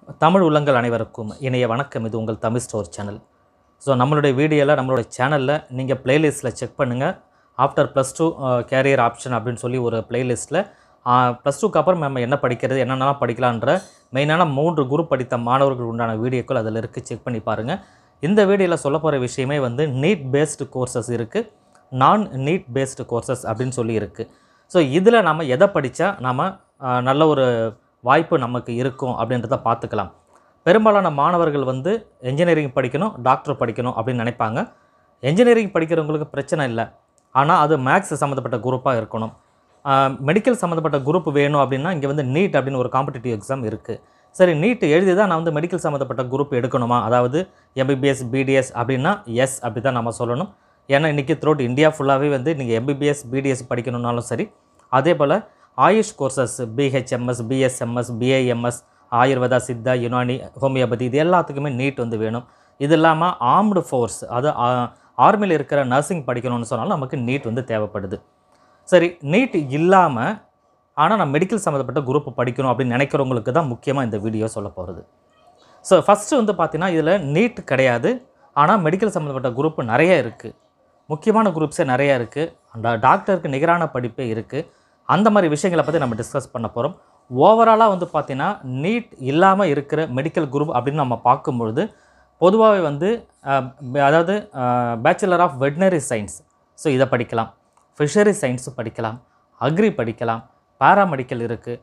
தமிழ் உள்ளங்கள் அனைவருக்கும் இணைய வணக்கம் இது உங்கள் தமிழ் ஸ்டோர் சேனல் ஸோ நம்மளுடைய வீடியோவில் நம்மளுடைய சேனலில் நீங்கள் பிளேலிஸ்ட்டில் செக் பண்ணுங்கள் after plus two career option அப்படின்னு சொல்லி ஒரு பிளேலிஸ்ட்டில் ப்ளஸ் டூக்கு அப்புறம் நம்ம என்ன படிக்கிறது என்னென்னலாம் படிக்கலான்ற மெயினான மூன்று குரூப் படித்த மாணவர்கள் உண்டான வீடியோக்கள் அதில் இருக்குது செக் பண்ணி பாருங்கள் இந்த வீடியோவில் சொல்ல போகிற விஷயமே வந்து நீட் பேஸ்டு கோர்சஸ் இருக்குது நான் நீட் பேஸ்டு கோர்சஸ் அப்படின்னு சொல்லி இருக்குது ஸோ இதில் நம்ம எதை படித்தா நம்ம ஆஹ், நல்ல ஒரு வாய்ப்பு நமக்கு இருக்கும் அப்படின்றத பார்த்துக்கலாம் பெரும்பாலான மாணவர்கள் வந்து என்ஜினியரிங் படிக்கணும் டாக்டர் படிக்கணும் அப்படின்னு நினைப்பாங்க என்ஜினியரிங் படிக்கிறவங்களுக்கு பிரச்சனை இல்லை ஆனால் அது மேக்ஸ் சம்மந்தப்பட்ட குரூப்பாக இருக்கணும் மெடிக்கல் சம்மந்தப்பட்ட குரூப் வேணும் அப்படின்னா இங்கே வந்து நீட் அப்படின்னு ஒரு காம்படிட்டிவ் எக்ஸாம் இருக்குது சரி நீட் எழுதி தான் நான் வந்து மெடிக்கல் சம்மந்தப்பட்ட குரூப் எடுக்கணுமா அதாவது எம்பிபிஎஸ் பிடிஎஸ் அப்படின்னா எஸ் அப்படி தான் நம்ம சொல்லணும் ஏன்னா இன்றைக்கி த்ரோட் இந்தியா ஃபுல்லாகவே வந்து நீங்கள் எம்பிபிஎஸ் பிடிஎஸ் படிக்கணுன்னாலும் சரி அதே போல் AYUSH courses BHMS BSMS BIMS Ayurveda Siddha Unani homeopathy இது எல்லாத்துக்குமே நீட் வந்து வேணும் இது இல்லாமல் ஆர்ம்டு ஃபோர்ஸ் அது ஆர்மியில் இருக்கிற நர்சிங் படிக்கணும்னு சொன்னாலும் நமக்கு நீட் வந்து தேவைப்படுது சரி நீட் இல்லாமல் ஆனால் நான் மெடிக்கல் சம்மந்தப்பட்ட குரூப் படிக்கணும் அப்படின்னு நினைக்கிறவங்களுக்கு தான் முக்கியமாக இந்த வீடியோ சொல்ல போகிறது ஸோ ஃபஸ்ட்டு வந்து பார்த்தீங்கன்னா இதில் நீட் கிடையாது ஆனால் மெடிக்கல் சம்மந்தப்பட்ட குரூப் நிறைய இருக்குது முக்கியமான குரூப்ஸே நிறைய இருக்குது அந்த டாக்டருக்கு நிகரான படிப்பே இருக்குது அந்த மாதிரி விஷயங்களை பற்றி நம்ம டிஸ்கஸ் பண்ண போகிறோம் ஓவராலாக வந்து பார்த்தீங்கன்னா நீட் இல்லாமல் இருக்கிற மெடிக்கல் குரூப் அப்படின்னு நம்ம பார்க்கும்பொழுது பொதுவாகவே வந்து அஹ், அதாவது bachelor of veterinary science so இதை படிக்கலாம் ஃபிஷரி சயின்ஸு படிக்கலாம் அக்ரி படிக்கலாம் பாராமெடிக்கல் இருக்குது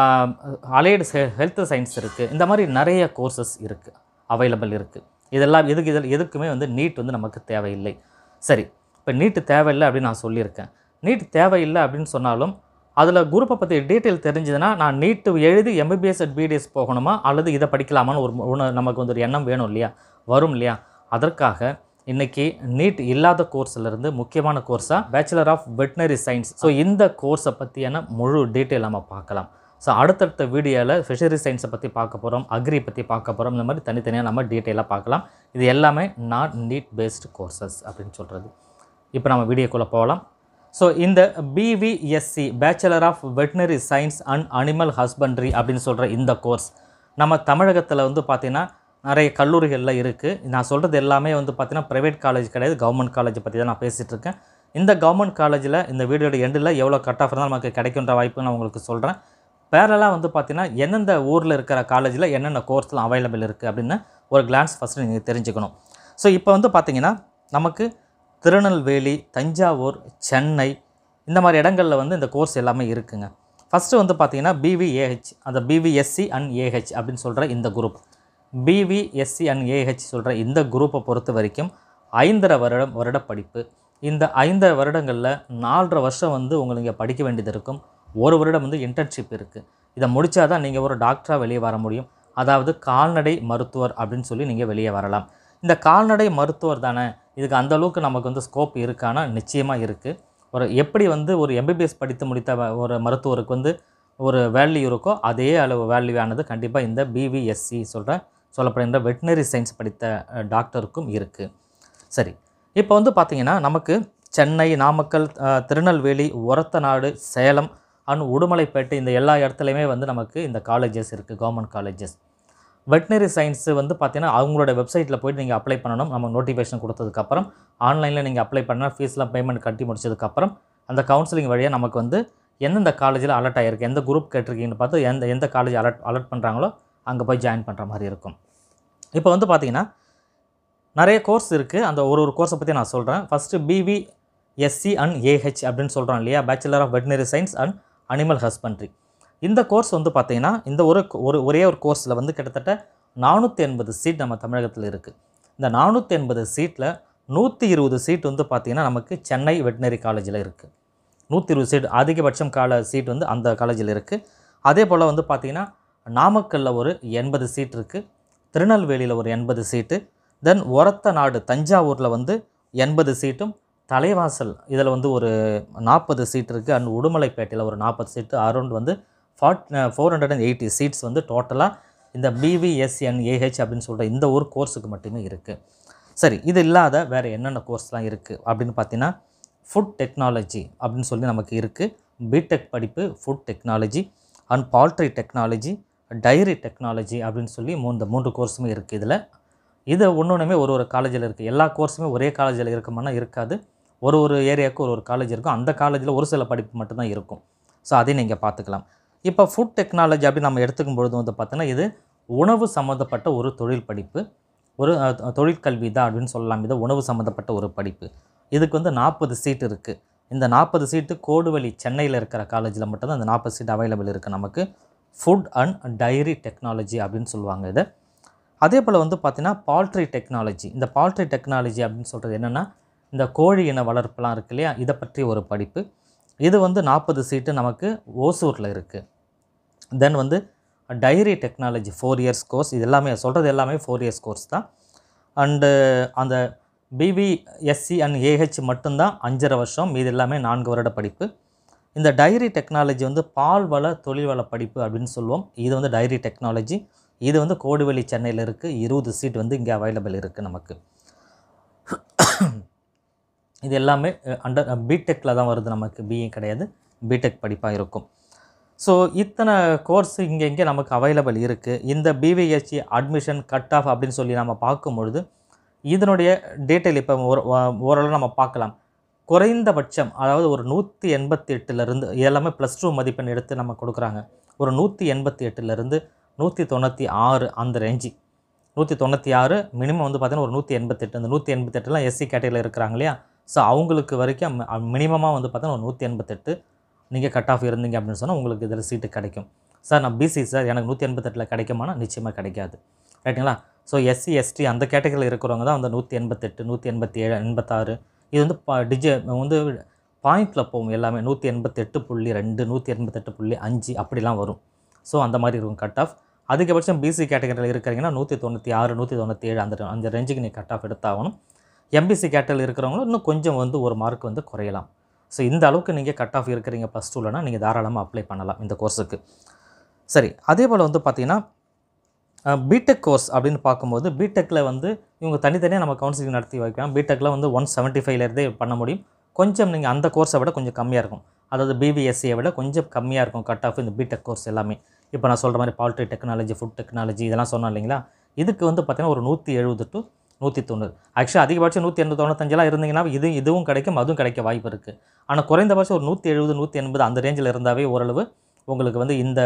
அலைடு ஹெல்த் சயின்ஸ் இருக்குது இந்த மாதிரி நிறைய கோர்சஸ் இருக்குது அவைலபிள் இருக்குது இதெல்லாம் எதுக்கு இதில் எதுக்குமே வந்து நீட் வந்து நமக்கு தேவையில்லை சரி இப்போ நீட்டு தேவையில்லை அப்படின்னு நான் சொல்லியிருக்கேன் நீட் தேவையில்லை அப்படின்னு சொன்னாலும் அதில் குரூப்பை பற்றி டீட்டெயில் தெரிஞ்சதுன்னா நான் நீட்டு எழுதி எம்பிபிஎஸ் அட் பிடிஎஸ் போகணுமா அல்லது இதை படிக்கலாமான்னு ஒரு ஒன்று நமக்கு வந்து ஒரு எண்ணம் வேணும் இல்லையா வரும் இல்லையா அதற்காக இன்றைக்கி நீட் இல்லாத கோர்ஸ்லேருந்து முக்கியமான கோர்ஸாக bachelor of veterinary science so இந்த கோர்ஸை பற்றியான முழு டீட்டெயில் நம்ம பார்க்கலாம் ஸோ அடுத்தடுத்த வீடியோவில் ஃபிஷரி சயின்ஸை பற்றி பார்க்க போகிறோம் அக்ரி பற்றி பார்க்க போகிறோம் இந்த மாதிரி தனித்தனியாக நம்ம டீட்டெயிலாக பார்க்கலாம் இது எல்லாமே நான் நீட் பேஸ்டு கோர்சஸ் அப்படின்னு சொல்கிறது இப்போ நம்ம வீடியோக்குள்ளே போகலாம் ஸோ இந்த BVSc bachelor of veterinary science and animal husbandry அப்படின்னு சொல்கிற இந்த கோர்ஸ் நம்ம தமிழகத்தில் வந்து பார்த்திங்கன்னா நிறைய கல்லூரிகளில் இருக்குது நான் சொல்கிறது எல்லாமே வந்து பார்த்திங்கன்னா ப்ரைவேட் காலேஜ் கிடையாது கவர்மெண்ட் காலேஜை பற்றி தான் நான் பேசிகிட்டு இருக்கேன் இந்த கவர்மெண்ட் காலேஜில் இந்த வீடியோட எண்டில் எவ்வளோ கட் ஆஃப் இருந்தால் நமக்கு கிடைக்குன்ற வாய்ப்பு நான் உங்களுக்கு சொல்கிறேன் பேரலாக வந்து பார்த்திங்கன்னா எந்தெந்த ஊரில் இருக்கிற காலேஜில் என்னென்ன கோர்ஸ்லாம் அவைலபிள் இருக்குது அப்படின்னு ஒரு கிளான்ஸ் ஃபஸ்ட்டு நீங்கள் தெரிஞ்சுக்கணும் ஸோ இப்போ வந்து பார்த்திங்கன்னா நமக்கு திருநெல்வேலி தஞ்சாவூர் சென்னை இந்த மாதிரி இடங்களில் வந்து இந்த கோர்ஸ் எல்லாமே இருக்குங்க ஃபஸ்ட்டு வந்து பார்த்தீங்கன்னா பிவிஏஹெச் அந்த பிவிஎஸ்சி அண்ட் ஏஹெச் அப்படின்னு சொல்கிற இந்த குரூப் பிவிஎஸ்சி அண்ட் ஏஹெச் சொல்கிற இந்த குரூப்பை பொறுத்த வரைக்கும் ஐந்தரை வருடம் வருட படிப்பு இந்த ஐந்தரை வருடங்களில் நாலரை வருஷம் வந்து உங்களுக்கு படிக்க வேண்டியது இருக்கும் ஒரு வருடம் வந்து இன்டர்ன்ஷிப் இருக்குது இதை முடித்தா தான் நீங்கள் ஒரு டாக்டராக வெளியே வர முடியும் அதாவது கால்நடை மருத்துவர் அப்படின்னு சொல்லி நீங்கள் வெளியே வரலாம் இந்த கால்நடை மருத்துவர் தானே இதுக்கு அந்த அளவுக்கு நமக்கு வந்து ஸ்கோப் இருக்கானா நிச்சயமாக இருக்குது ஒரு எப்படி வந்து ஒரு எம்பிபிஎஸ் படித்து முடித்த வ- ஒரு மருத்துவருக்கு வந்து ஒரு வேல்யூ இருக்கோ அதே அளவு வேல்யூ ஆனது கண்டிப்பாக இந்த பிவிஎஸ்சி சொல்கிற சொல்லப்படுகின்ற வெட்டினரி சயின்ஸ் படித்த அஹ், டாக்டருக்கும் இருக்குது சரி இப்போ வந்து பார்த்திங்கன்னா நமக்கு சென்னை நாமக்கல் அஹ், திருநெல்வேலி ஒரத்தநாடு சேலம் அண்ட் உடுமலைப்பேட்டை இந்த எல்லா இடத்துலையுமே வந்து நமக்கு இந்த காலேஜஸ் இருக்குது கவர்மெண்ட் காலேஜஸ் வெட்டினரி சயின்ஸு வந்து பார்த்தீங்கன்னா அவங்களோட வெப்சைட்டில் போயிட்டு நீங்கள் அப்ளை பண்ணணும் நம்ம நோட்டிஃபிகேஷன் கொடுத்ததுக்கப்புறம் ஆன்லைனில் நீங்கள் அப்ளை பண்ணால் ஃபீஸ்லாம் பேமெண்ட் கட்டி முடிச்சதுக்கப்புறம் அந்த கவுன்சிலிங் வழியாக நமக்கு வந்து எந்தெந்த காலேஜில் அலர்ட் ஆகிருக்கு எந்த குரூப் கேட்டிருக்கீங்கன்னு பார்த்து எந்த எந்த காலேஜ் அலர்ட் அலர்ட் பண்ணுறாங்களோ அங்கே போய் ஜாயின் பண்ணுற மாதிரி இருக்கும் இப்போ வந்து பார்த்தீங்கன்னா நிறைய கோர்ஸ் இருக்குது அந்த ஒரு ஒரு கோர்ஸை பற்றி நான் சொல்கிறேன் first BVSc and AH அப்படின்னு சொல்கிறோம் இல்லையா bachelor of veterinary science and animal husbandry இந்த கோர்ஸ் வந்து பார்த்தீங்கன்னா இந்த ஒரு ஒரு ஒரே ஒரு கோர்ஸில் வந்து கிட்டத்தட்ட நானூற்றி எண்பது சீட் நம்ம தமிழகத்தில் இருக்குது இந்த நானூற்றி எண்பது சீட்டில் நூற்றி இருபது சீட் வந்து பார்த்திங்கன்னா நமக்கு சென்னை வெட்டினரி காலேஜில் இருக்குது நூற்றி இருபது சீட் அதிகபட்சம் கால சீட் வந்து அந்த காலேஜில் இருக்குது அதே போல் வந்து பார்த்திங்கன்னா நாமக்கல்லில் ஒரு எண்பது சீட் இருக்குது திருநெல்வேலியில் ஒரு எண்பது சீட்டு தென் ஒரத்த நாடு தஞ்சாவூரில் வந்து எண்பது சீட்டும் தலைவாசல் இதில் வந்து ஒரு நாற்பது சீட் இருக்குது அண்ட் உடுமலைப்பேட்டையில் ஒரு நாற்பது சீட்டு அரௌண்ட் வந்து ஃபார்ட் four hundred and eighty seats வந்து டோட்டலாக இந்த பிவிஎஸ்என் ஏஹெச் அப்படின்னு சொல்கிற இந்த ஒரு கோர்ஸுக்கு மட்டுமே இருக்குது சரி இது இல்லாத வேறு என்னென்ன கோர்ஸ்லாம் இருக்குது அப்படின்னு பார்த்தீங்கன்னா ஃபுட் டெக்னாலஜி அப்படின்னு சொல்லி நமக்கு இருக்குது பிடெக் படிப்பு food technology and poultry technology dairy technology அப்படின்னு சொல்லி மூன்று மூன்று கோர்ஸுமே இருக்குது இதில் இது ஒன்று ஒன்றுமே ஒரு ஒரு காலேஜில் இருக்குது எல்லா கோர்ஸுமே ஒரே காலேஜில் இருக்குமானா இருக்காது ஒரு ஒரு ஏரியாவுக்கு ஒரு ஒரு காலேஜ் இருக்கும் அந்த காலேஜில் ஒரு சில படிப்பு மட்டும்தான் இருக்கும் ஸோ அதையும் நீங்கள் பார்த்துக்கலாம் இப்போ ஃபுட் டெக்னாலஜி அப்படின்னு நம்ம எடுத்துக்கும் பொழுது வந்து பார்த்தீங்கன்னா இது உணவு சம்மந்தப்பட்ட ஒரு தொழில் படிப்பு ஒரு அஹ், தொழிற்கல்வி தான் அப்படின்னு சொல்லலாம் இது உணவு சம்மந்தப்பட்ட ஒரு படிப்பு இதுக்கு வந்து நாற்பது சீட் இருக்குது இந்த நாற்பது சீட்டு கோடுவழி சென்னையில் இருக்கிற காலேஜில் மட்டும்தான் இந்த நாற்பது சீட் அவைலபிள் இருக்குது நமக்கு ஃபுட் அண்ட் டைரி டெக்னாலஜி அப்படின்னு சொல்லுவாங்க இதை அதே போல் வந்து பார்த்தீங்கன்னா பால்ட்ரி டெக்னாலஜி இந்த பால்ட்ரி டெக்னாலஜி அப்படின்னு சொல்கிறது என்னென்னா இந்த கோழி இன வளர்ப்புலாம் இருக்கு இல்லையா இதை பற்றி ஒரு படிப்பு இது வந்து நாற்பது சீட்டு நமக்கு ஓசூரில் இருக்குது தென் வந்து dairy technology four years course இது எல்லாமே சொல்கிறது எல்லாமே ஃபோர் இயர்ஸ் கோர்ஸ் தான் அண்டு அந்த பிபிஎஸ்சி அண்ட் ஏஹெச் மட்டும்தான் அஞ்சரை வருஷம் மீது எல்லாமே நான்கு வருட படிப்பு இந்த டைரி டெக்னாலஜி வந்து பால்வள தொழில்வள படிப்பு அப்படின்னு சொல்லுவோம் இது வந்து டைரி டெக்னாலஜி இது வந்து கோடுவெளி சென்னையில் இருக்குது இருபது சீட் வந்து இங்கே அவைலபிள் இருக்குது நமக்கு இது எல்லாமே அண்டர் பிடெக்கில் தான் வருது நமக்கு பிஏ கிடையாது பிடெக் படிப்பாக இருக்கும் ஸோ இத்தனை கோர்ஸ் இங்கே இங்கே நமக்கு அவைலபிள் இருக்குது இந்த பிவிஎஸ்சி அட்மிஷன் கட் ஆஃப் அப்படின்னு சொல்லி நம்ம பார்க்கும்பொழுது இதனுடைய டீட்டெயில் இப்போ ஒரு ஓரளவு நம்ம பார்க்கலாம் குறைந்தபட்சம் அதாவது ஒரு நூற்றி எண்பத்தி எட்டுலேருந்து எல்லாமே ப்ளஸ் டூ மதிப்பெண் எடுத்து நம்ம கொடுக்குறாங்க ஒரு நூற்றி எண்பத்தி எட்டுலேருந்து நூற்றி தொண்ணூற்றி ஆறு அந்த ரேஞ்சு நூற்றி தொண்ணூற்றி ஆறு மினிமம் வந்து பார்த்தீங்கன்னா ஒரு நூற்றி எண்பத்தெட்டு அந்த நூற்றி எண்பத்தெட்டுலாம் எஸ்சி கேட்டகரியில் இருக்கிறாங்க இல்லையா ஸோ அவங்களுக்கு வரைக்கும் மினிமமாக வந்து பார்த்தீங்கன்னா ஒரு நூற்றி எண்பத்தெட்டு நீங்கள் கட் ஆஃப் இருந்தீங்க அப்படின்னு சொன்னால் உங்களுக்கு இதில் சீட்டு கிடைக்கும் சார் நான் பிசி சார் எனக்கு நூற்றி எண்பத்தெட்டில் கிடைக்குமானா நிச்சயமாக கிடைக்காது ரைட்டுங்களா ஸோ எஸ்சி எஸ்டி அந்த கேட்டகரியில் இருக்கிறவங்க தான் அந்த நூற்றி எண்பத்தெட்டு நூற்றி எண்பத்தி ஏழு எண்பத்தாறு இது வந்து பா டிஜ வந்து பாயிண்டில் போகும் எல்லாமே நூற்றி எண்பத்தெட்டு புள்ளி ரெண்டு நூற்றி எண்பத்தெட்டு புள்ளி அஞ்சு அப்படிலாம் வரும் ஸோ அந்த மாதிரி இருக்கும் கட் ஆஃப் அதிகபட்சம் பிசி கேட்டகரியில் இருக்கிறீங்கன்னா நூற்றி தொண்ணூற்றி ஆறு நூற்றி தொண்ணூற்றி ஏழு அந்த அந்த ரேஞ்சுக்கு நீங்கள் கட் ஆஃப் எடுத்தாகணும் எம்பிசி கேட்டகரியில் இருக்கிறவங்களும் இன்னும் கொஞ்சம் வந்து ஒரு மார்க் வந்து குறையலாம் ஸோ இந்த அளவுக்கு நீங்கள் கட் ஆஃப் இருக்கிறீங்க ப்ளஸ் டூலனா நீங்கள் தாராளமாக அப்ளை பண்ணலாம் இந்த கோர்ஸுக்கு சரி அதே போல் வந்து பார்த்தீங்கன்னா பிடெக் கோர்ஸ் அப்படின்னு பார்க்கும்போது பிடெக்கில் வந்து இவங்க தனித்தனியாக நம்ம கவுன்சிலிங் நடத்தி வைக்கலாம் பிடெக்கில் வந்து ஒன் செவன்ட்டி ஃபைவ்லேருந்தே பண்ண முடியும் கொஞ்சம் நீங்கள் அந்த கோர்ஸை விட கொஞ்சம் கம்மியாக இருக்கும் அதாவது பிபிஎஸ்சியை விட கொஞ்சம் கம்மியாக இருக்கும் கட் ஆஃப் இந்த பிடெக் கோர்ஸ் எல்லாமே இப்போ நான் சொல்கிற மாதிரி பால்ட்ரி டெக்னாலஜி ஃபுட் டெக்னாலஜி இதெல்லாம் சொன்னேன் இல்லைங்களா இதுக்கு வந்து பார்த்தீங்கன்னா ஒரு நூற்றி எழுபது டு நூற்றி தொண்ணூறு ஆக்சுவலி அதிகபட்சம் நூற்றி எண்பது தொண்ணூத்தஞ்செல்லாம் இருந்தீங்கன்னா இது இதுவும் கிடைக்கும் அதுவும் கிடைக்க வாய்ப்பு இருக்குது ஆனால் குறைந்தபட்சம் ஒரு நூற்றி எழுபது நூற்றி எண்பது அந்த ரேஞ்சில் இருந்தாவே ஓரளவு உங்களுக்கு வந்து இந்த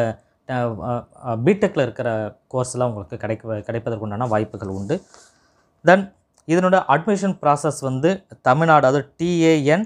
பிடெக்கில் இருக்கிற கோர்ஸ்லாம் உங்களுக்கு கிடைக்க கிடைப்பதற்கு உண்டான வாய்ப்புகள் உண்டு தென் இதனோட அட்மிஷன் ப்ராசஸ் வந்து தமிழ்நாடு அதாவது டிஏஎன்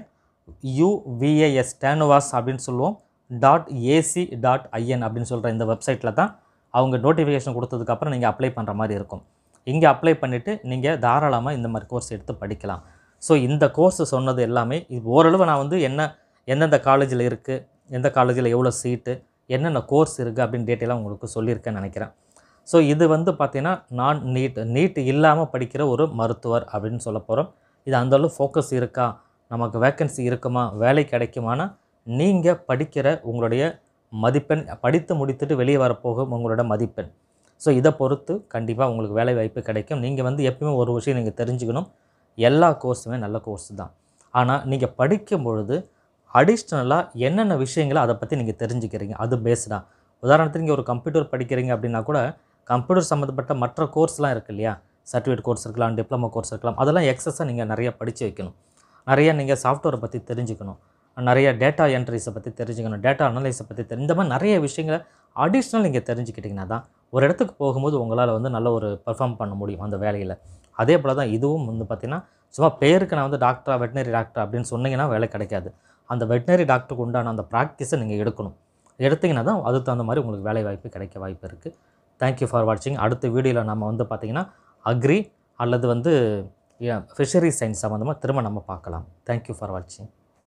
யூவிஏஎஸ் டேனுவாஸ் அப்படின்னு சொல்லுவோம் டாட் ஏசி டாட் ஐஎன் அப்படின்னு சொல்கிற இந்த வெப்சைட்டில் தான் அவங்க நோட்டிஃபிகேஷன் கொடுத்ததுக்கப்புறம் நீங்கள் அப்ளை பண்ணுற மாதிரி இருக்கும் இங்கே அப்ளை பண்ணிவிட்டு நீங்கள் தாராளமாக இந்த மாதிரி கோர்ஸ் எடுத்து படிக்கலாம் ஸோ இந்த கோர்ஸ் சொன்னது எல்லாமே இது ஓரளவு நான் வந்து என்ன எந்தெந்த காலேஜில் இருக்குது எந்த காலேஜில் எவ்வளோ சீட்டு என்னென்ன கோர்ஸ் இருக்குது அப்படின்னு டீட்டெயிலாக உங்களுக்கு சொல்லியிருக்கேன்னு நினைக்கிறேன் ஸோ இது வந்து பார்த்திங்கன்னா நான் நீட் நீட் இல்லாமல் படிக்கிற ஒரு மருத்துவர் அப்படின்னு சொல்ல போகிறோம் இது அந்தளவு ஃபோக்கஸ் இருக்கா நமக்கு வேக்கன்சி இருக்குமா வேலை கிடைக்குமானா நீங்கள் படிக்கிற உங்களுடைய மதிப்பெண் படித்து முடித்துட்டு வெளியே வரப்போகும் உங்களோட மதிப்பெண் ஸோ இதை பொறுத்து கண்டிப்பாக உங்களுக்கு வேலை வாய்ப்பு கிடைக்கும் நீங்கள் வந்து எப்பயுமே ஒரு விஷயம் நீங்கள் தெரிஞ்சுக்கணும் எல்லா கோர்ஸுமே நல்ல கோர்ஸ் தான் ஆனால் நீங்கள் படிக்கும் பொழுது அடிஷ்னலாக என்னென்ன விஷயங்களை அதை பற்றி நீங்கள் தெரிஞ்சுக்கிறீங்க அது பேஸ்டாக உதாரணத்துக்கு நீங்கள் ஒரு கம்ப்யூட்டர் படிக்கிறீங்க அப்படின்னா கூட கம்ப்யூட்டர் சம்மந்தப்பட்ட மற்ற கோர்ஸ்லாம் இருக்குது இல்லையா சர்டிஃபிகேட் கோர்ஸ் இருக்கலாம் டிப்ளமோ கோர்ஸ் இருக்கலாம் அதெல்லாம் எக்ஸஸாக நீங்கள் நிறைய படித்து வைக்கணும் நிறைய நீங்கள் சாஃப்ட்வேரை பற்றி தெரிஞ்சுக்கணும் நிறைய டேட்டா என்ட்ரிஸை பற்றி தெரிஞ்சுக்கணும் டேட்டா அனலைஸை பற்றி தெரி இந்த மாதிரி நிறைய விஷயங்களை அடிஷ்னல் நீங்கள் தெரிஞ்சுக்கிட்டிங்கன்னா தான் ஒரு இடத்துக்கு போகும்போது உங்களால் வந்து நல்ல ஒரு பெர்ஃபார்ம் பண்ண முடியும் அந்த வேலையில் அதே போல் தான் இதுவும் வந்து பார்த்திங்கன்னா சும்மா பேருக்கு நான் வந்து டாக்டரா வெட்டினரி டாக்டர் அப்படின்னு சொன்னீங்கன்னா வேலை கிடைக்காது அந்த வெட்டினரி டாக்டருக்கு உண்டான அந்த ப்ராக்டிஸை நீங்கள் எடுக்கணும் எடுத்தீங்கன்னா தான் அதுக்கு தகுந்த மாதிரி உங்களுக்கு வேலை வாய்ப்பு கிடைக்க வாய்ப்பு இருக்குது தேங்க்யூ ஃபார் வாட்சிங் அடுத்த வீடியோவில் நம்ம வந்து பார்த்திங்கன்னா அக்ரி அல்லது வந்து ஃபிஷரி சயின்ஸ் சம்மந்தமாக திரும்ப நம்ம பார்க்கலாம் தேங்க்யூ ஃபார் வாட்சிங்